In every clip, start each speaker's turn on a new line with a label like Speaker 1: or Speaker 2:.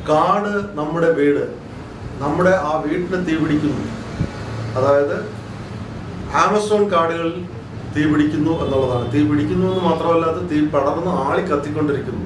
Speaker 1: കാട് നമ്മുടെ വീട് നമ്മുടെ ആ വീട്ടിന് തീ പിടിക്കുന്നു അതായത് ആമസോൺ കാടുകളിൽ തീ പിടിക്കുന്നു എന്നുള്ളതാണ് തീ പിടിക്കുന്നു എന്ന് മാത്രമല്ല അത് തീ പടർന്ന് ആളി കത്തിക്കൊണ്ടിരിക്കുന്നു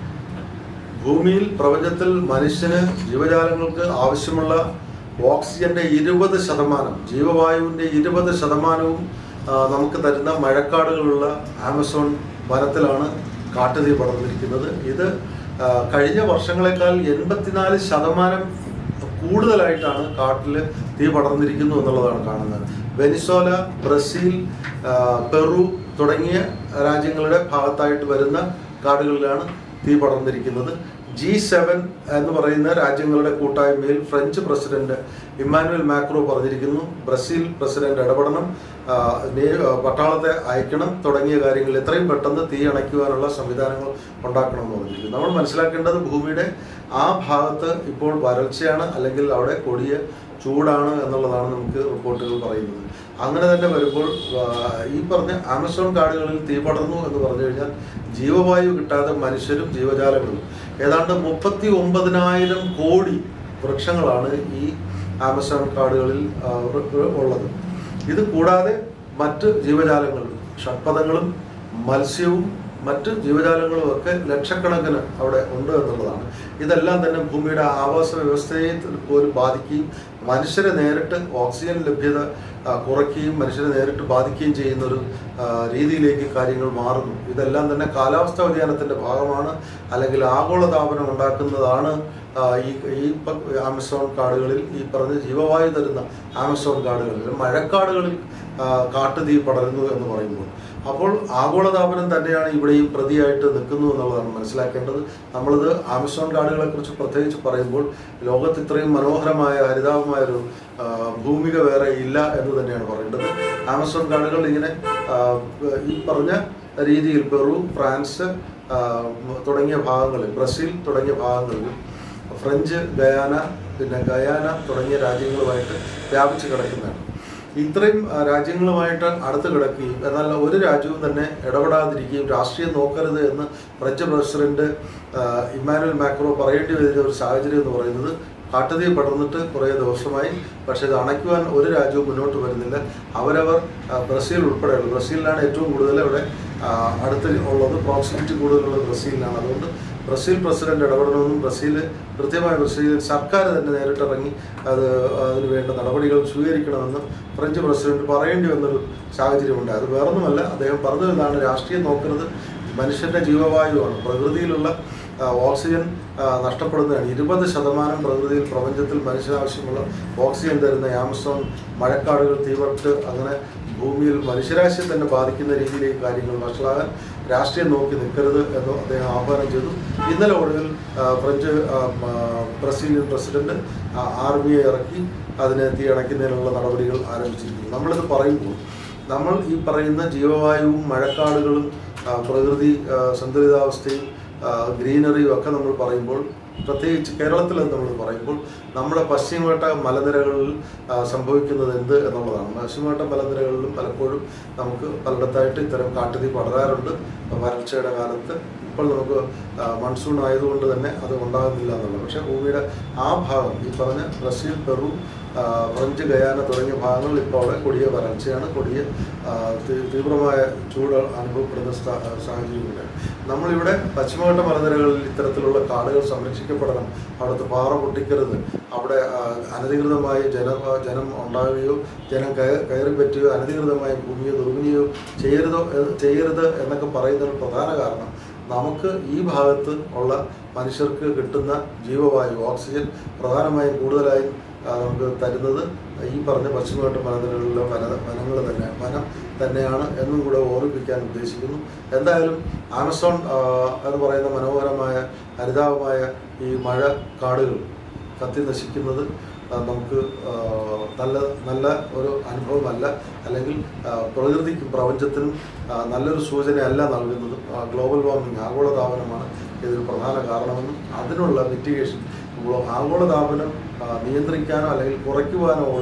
Speaker 1: ഭൂമിയിൽ പ്രപഞ്ചത്തിൽ മനുഷ്യന് ജീവജാലങ്ങൾക്ക് ആവശ്യമുള്ള ഓക്സിജന്റെ ഇരുപത് ശതമാനം ജീവവായുവിന്റെ ഇരുപത് ശതമാനവും ആ, നമുക്ക് തരുന്ന മഴക്കാടുകളുള്ള ആമസോൺ വനത്തിലാണ് കാട്ടുതീ പടർന്നിരിക്കുന്നത് ഇത് ആ, കഴിഞ്ഞ വർഷങ്ങളെക്കാൾ എൺപത്തിനാല് ശതമാനം കൂടുതലായിട്ടാണ് കാട്ടിൽ തീ പടർന്നിരിക്കുന്നു എന്നുള്ളതാണ് കാണുന്നത് വെനിസോല ബ്രസീൽ ആ, പെറു തുടങ്ങിയ രാജ്യങ്ങളുടെ ഭാഗത്തായിട്ട് വരുന്ന കാടുകളിലാണ് തീ പടർന്നിരിക്കുന്നത് ജി സെവൻ എന്ന് പറയുന്ന രാജ്യങ്ങളുടെ കൂട്ടായ്മയിൽ ഫ്രഞ്ച് പ്രസിഡന്റ് ഇമ്മാനുവൽ മാക്രോ പറഞ്ഞിരിക്കുന്നു ബ്രസീൽ പ്രസിഡന്റ് ഇടപെടണം ആ, നേ- ആ, പട്ടാളത്തെ അയക്കണം തുടങ്ങിയ കാര്യങ്ങൾ എത്രയും പെട്ടെന്ന് തീ അണയ്ക്കുവാനുള്ള സംവിധാനങ്ങൾ ഉണ്ടാക്കണമെന്ന് പറഞ്ഞിരിക്കുന്നു നമ്മൾ മനസ്സിലാക്കേണ്ടത് ഭൂമിയുടെ ആ ഭാഗത്ത് ഇപ്പോൾ വരൾച്ചയാണ് അല്ലെങ്കിൽ അവിടെ കൊടിയ ചൂടാണ് എന്നുള്ളതാണ് നമുക്ക് റിപ്പോർട്ടുകൾ പറയുന്നത് അങ്ങനെ തന്നെ വരുമ്പോൾ ആ, ഈ പറഞ്ഞ ആമസോൺ കാടുകളിൽ തീ പടർന്നു എന്ന് പറഞ്ഞു കഴിഞ്ഞാൽ ജീവവായു കിട്ടാതെ മനുഷ്യരും ജീവജാലങ്ങളും ഏതാണ്ട് മുപ്പത്തി ഒമ്പതിനായിരം കോടി വൃക്ഷങ്ങളാണ് ഈ ആമസോൺ കാടുകളിൽ ആ, ഉ- ഉ- ഉള്ളത് ഇത് കൂടാതെ മറ്റ് ജീവജാലങ്ങൾ ഷഡ്പദങ്ങളും മത്സ്യവും മറ്റ് ജീവജാലങ്ങളും ഒക്കെ ലക്ഷക്കണക്കിന് അവിടെ ഉണ്ട് എന്നുള്ളതാണ് ഇതെല്ലാം തന്നെ ഭൂമിയുടെ ആവാസ വ്യവസ്ഥയെ പോലും ബാധിക്കുകയും മനുഷ്യരെ നേരിട്ട് ഓക്സിജൻ ലഭ്യത ആ, കുറയ്ക്കുകയും മനുഷ്യരെ നേരിട്ട് ബാധിക്കുകയും ചെയ്യുന്ന ഒരു ആ, രീതിയിലേക്ക് കാര്യങ്ങൾ മാറുന്നു ഇതെല്ലാം തന്നെ കാലാവസ്ഥാ വ്യതിയാനത്തിന്റെ ഭാഗമാണ് അല്ലെങ്കിൽ ആഗോളതാപനം ഉണ്ടാക്കുന്നതാണ് ആ, ഈ ഈ പ- ആമസോൺ കാടുകളിൽ ഈ പറഞ്ഞ ജീവവായു തരുന്ന ആമസോൺ കാടുകളിൽ മഴക്കാടുകളിൽ ആ, കാട്ടുതീ പടരുന്നു എന്ന് പറയുമ്പോൾ അപ്പോൾ ആഗോളതാപനം തന്നെയാണ് ഇവിടെയും പ്രതിയായിട്ട് നിൽക്കുന്നു എന്നുള്ളതാണ് മനസ്സിലാക്കേണ്ടത് നമ്മളിത് ആമസോൺ കാടുകളെ കുറിച്ച് പ്രത്യേകിച്ച് പറയുമ്പോൾ ലോകത്ത് ഇത്രയും മനോഹരമായ ഹരിതാപമായ ഒരു ആ, ഭൂമിക വേറെ ഇല്ല എന്ന് തന്നെയാണ് പറയേണ്ടത് ആമസോൺ കാടുകൾ ഇങ്ങനെ ആ, ഈ പറഞ്ഞ രീതിയിൽ പെറു ഫ്രാൻസ് ആ, തുടങ്ങിയ ഭാഗങ്ങളിൽ ബ്രസീൽ തുടങ്ങിയ ഭാഗങ്ങളിലും ഫ്രഞ്ച് ഗയാന പിന്നെ ഗയാന തുടങ്ങിയ രാജ്യങ്ങളുമായിട്ട് വ്യാപിച്ചു കിടക്കുന്നതാണ് ഇത്രയും ആ, രാജ്യങ്ങളുമായിട്ട് അടുത്ത് കിടക്കുകയും എന്നാൽ ഒരു രാജ്യവും തന്നെ ഇടപെടാതിരിക്കുകയും രാഷ്ട്രീയം നോക്കരുത് എന്ന് ഫ്രഞ്ച് പ്രസിഡന്റ് ആ, ഇമ്മാനുവൽ മാക്രോ പറയേണ്ടി വരുന്ന ഒരു സാഹചര്യം എന്ന് പറയുന്നത് കാട്ടുതീ പടർന്നിട്ട് കുറേ ദിവസമായി പക്ഷേ ഇത് അണയ്ക്കുവാൻ ഒരു രാജ്യവും മുന്നോട്ട് വരുന്നില്ല അവരവർ ആ, ബ്രസീൽ ഉൾപ്പെടെയുള്ള ബ്രസീലിലാണ് ഏറ്റവും കൂടുതൽ അവിടെ ആ, അടുത്ത് ഉള്ളത് പ്രോക്സിമിറ്റി കൂടുതലുള്ളത് ബ്രസീലിനാണ് അതുകൊണ്ട് ബ്രസീൽ പ്രസിഡന്റ് ഇടപെടണമെന്നും ബ്രസീൽ കൃത്യമായി ബ്രസീൽ സർക്കാർ തന്നെ നേരിട്ടിറങ്ങി അത് അതിന് വേണ്ട നടപടികൾ സ്വീകരിക്കണമെന്നും ഫ്രഞ്ച് പ്രസിഡന്റ് പറയേണ്ടി വന്നൊരു സാഹചര്യമുണ്ട് അത് വേറൊന്നുമല്ല അദ്ദേഹം പറഞ്ഞത് ഇതാണ് രാഷ്ട്രീയം നോക്കുന്നത് മനുഷ്യന്റെ ജീവവായുവാണ് പ്രകൃതിയിലുള്ള ആ, ഓക്സിജൻ ആ, നഷ്ടപ്പെടുന്നതാണ് ഇരുപത് ശതമാനം പ്രകൃതിയിൽ പ്രപഞ്ചത്തിൽ മനുഷ്യനാവശ്യമുള്ള ഓക്സിജൻ തരുന്ന ആമസോൺ മഴക്കാടുകൾ തീവട്ട് അങ്ങനെ ഭൂമിയിൽ മനുഷ്യരാശിയെ തന്നെ ബാധിക്കുന്ന രീതിയിലേക്ക് കാര്യങ്ങൾ വഷളാകാൻ രാഷ്ട്രീയം നോക്കി നിൽക്കരുത് എന്ന് അദ്ദേഹം ആഹ്വാനം ചെയ്തു ഇന്നലെ ഒടുവിൽ ആ, ഫ്രഞ്ച് ആ, ആ, ബ്രസീലിയൻ പ്രസിഡന്റ് ആ, ആർമിയെ ഇറക്കി അതിനെ തീ അണയ്ക്കുന്നതിനുള്ള നടപടികൾ ആരംഭിച്ചിരിക്കുന്നു നമ്മളിത് പറയുമ്പോൾ നമ്മൾ ഈ പറയുന്ന ജീവവായുവും മഴക്കാടുകളും ആ, പ്രകൃതി ആ, സന്തുലിതാവസ്ഥയും ആ, ഗ്രീനറിയും ഒക്കെ നമ്മൾ പറയുമ്പോൾ പ്രത്യേകിച്ച് കേരളത്തിൽ നമ്മൾ പറയുമ്പോൾ നമ്മുടെ പശ്ചിമഘട്ട മലനിരകളിൽ ആ, സംഭവിക്കുന്നത് എന്ത് എന്നുള്ളതാണ് പശ്ചിമഘട്ട മലനിരകളിലും പലപ്പോഴും നമുക്ക് പലയിടത്തായിട്ട് ഇത്തരം കാട്ടുതീ പടരാറുണ്ട് വരൾച്ചയുടെ കാലത്ത് ഇപ്പോൾ നമുക്ക് ആ, മൺസൂൺ ആയതുകൊണ്ട് തന്നെ അത് ഉണ്ടാകുന്നില്ല എന്നുള്ളത് പക്ഷേ ഭൂമിയുടെ ആ ഭാഗം ഈ പറഞ്ഞ ബ്രസീൽ പെറു ആ, ഫ്രഞ്ച് ഗയാന തുടങ്ങിയ ഭാഗങ്ങളിൽ ഇപ്പോൾ അവിടെ കൊടിയ വരൾച്ചയാണ് കൊടിയ ആ, തീ- തീവ്രമായ ചൂട് അനുഭവപ്പെടുന്ന സ്ഥാ- സാഹചര്യമുണ്ട് നമ്മളിവിടെ പശ്ചിമഘട്ട മലനിരകളിൽ ഇത്തരത്തിലുള്ള കാടുകൾ സംരക്ഷിക്കപ്പെടണം അവിടുത്തെ പാറ പൊട്ടിക്കരുത് അവിടെ ആ, അനധികൃതമായി ജന ജനം ഉണ്ടാവുകയോ ജനം കയ- കയറി പറ്റുകയോ അനധികൃതമായി ഭൂമിയെ ദുർവിനിയോ ചെയ്യരുതോ എ- ചെയ്യരുത് എന്നൊക്കെ പറയുന്നതിന് പ്രധാന കാരണം നമുക്ക് ഈ ഭാഗത്ത് ഉള്ള മനുഷ്യർക്ക് കിട്ടുന്ന ജീവവായു ഓക്സിജൻ പ്രധാനമായും കൂടുതലായും ആ, നമുക്ക് തരുന്നത് ഈ പറഞ്ഞ പശ്ചിമഘട്ട മലനിരകളിലെ വന വനങ്ങൾ തന്നെ വനം തന്നെയാണ് എന്നും കൂടെ ഓർമ്മിപ്പിക്കാൻ ഉദ്ദേശിക്കുന്നു എന്തായാലും ആമസോൺ ആ, എന്ന് പറയുന്ന മനോഹരമായ ഹരിതാപമായ ഈ മഴ കാടുകൾ കത്തി നശിക്കുന്നത് ആ, നമുക്ക് ആ, നല്ല നല്ല ഒരു അനുഭവമല്ല അല്ലെങ്കിൽ ആ, പ്രകൃതിക്കും പ്രപഞ്ചത്തിനും ആ, നല്ലൊരു സൂചനയല്ല നൽകുന്നതും ആ, ഗ്ലോബൽ വാർമിംഗ് ആഗോളതാപനമാണ് ഇതിന് പ്രധാന കാരണമെന്നും അതിനുള്ള മിറ്റിഗേഷൻ ആഗോളതാപനം ആ, നിയന്ത്രിക്കാനോ അല്ലെങ്കിൽ കുറയ്ക്കുവാനോ ഉള്ള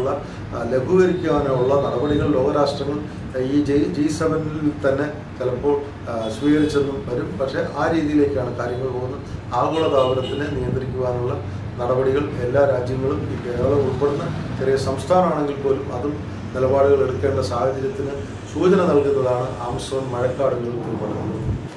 Speaker 1: ആ, ലഘൂകരിക്കാനുള്ള നടപടികൾ ലോകരാഷ്ട്രങ്ങൾ ഈ ജി ജി സെവനിൽ തന്നെ ചിലപ്പോൾ ആ, സ്വീകരിച്ചെന്നും വരും പക്ഷേ ആ രീതിയിലേക്കാണ് കാര്യങ്ങൾ പോകുന്നത് ആഗോളതാപനത്തിനെ നിയന്ത്രിക്കുവാനുള്ള നടപടികൾ എല്ലാ രാജ്യങ്ങളും ഈ കേരളം ഉൾപ്പെടുന്ന ചെറിയ സംസ്ഥാനമാണെങ്കിൽ പോലും അതും നിലപാടുകൾ എടുക്കേണ്ട സാഹചര്യത്തിന് സൂചന നൽകുന്നതാണ് ആംസോൺ മഴക്കാടുകൾ ഉൾപ്പെടുന്നത്